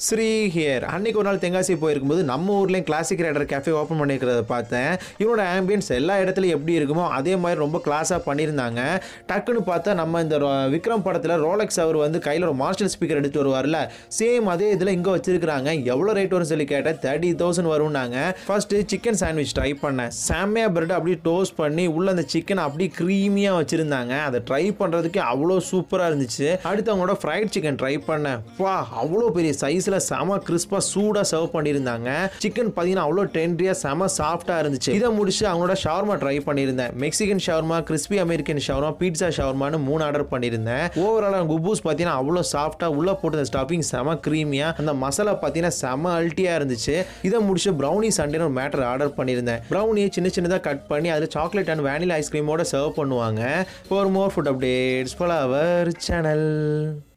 Sri here அன்னைக்கு ஒரு நாள் தென்காசி போயிருக்கும்போது நம்ம ஊர்லேயும் கிளாசிக் ரைடர் கேஃபே ஓப்பன் பண்ணியிருக்கிறத பார்த்தேன் இவனோட ஆம்பியன்ஸ் எல்லா இடத்துலையும் எப்படி இருக்குமோ அதே மாதிரி ரொம்ப கிளாஸாக பண்ணியிருந்தாங்க டக்குன்னு பார்த்தா நம்ம இந்த ரோ- விக்ரம் படத்தில் ரோலெக்ஸ் அவர் வந்து கையில் ஒரு மார்ஷல் ஸ்பீக்கர் எடுத்து வருவார்ல சேம் அதே இதில் இங்கே வச்சிருக்கிறாங்க எவ்வளோ ரேட் வரும்னு சொல்லி கேட்டேன் தேர்ட்டி தௌசண்ட் வரும்னாங்க ஃபர்ஸ்ட்டு சிக்கன் சாண்ட்விச் ட்ரை பண்ணேன் செம்மையாக பிரெட் அப்படியே டோஸ்ட் பண்ணி உள்ள அந்த சிக்கன் அப்படியே க்ரீமியாக வச்சுருந்தாங்க அதை ட்ரை பண்ணுறதுக்கு அவ்வளோ சூப்பராக இருந்துச்சு அடுத்து அவங்களோட ஃப்ரைட் சிக்கன் ட்ரை பண்ணேன் வா அவ்வளோ பெரிய சைஸில் செம கிறிஸ்பாக சூடாக சர்வ் பண்ணியிருந்தாங்க சிக்கன் பார்த்தீங்கன்னா அவ்வளோ டென்ட்ரியாக செம சாஃப்டாக இருந்துச்சு இதை முடிச்சு அவங்களோட ஷவர்மா ட்ரை பண்ணியிருந்தேன் Mexican shawarma crispy American shawarma pizza ஷவர்மான்னு மூணு ஆர்டர் பண்ணியிருந்தேன் ஓவராலாக குபூஸ் பார்த்தீங்கன்னா அவ்வளோ சாஃப்டாக உள்ளே போட்டு அந்த ஸ்டஃபிங் செம க்ரீமியாக அந்த மசாலா பார்த்தீங்கன்னா செம அல்ட்டியாக இருந்துச்சு இதை முடிச்சு ப்ரௌனி சண்டேன்னு ஒரு மேட்டர் ஆர்டர் பண்ணியிருந்தேன் ப்ரௌனியை சின்ன சின்னதாக கட் பண்ணி அதில் சாக்லேட் அண்ட் வேனிலா ஐஸ்கிரீமோட சர்வ் பண்ணுவாங்க for more food updates follow our channel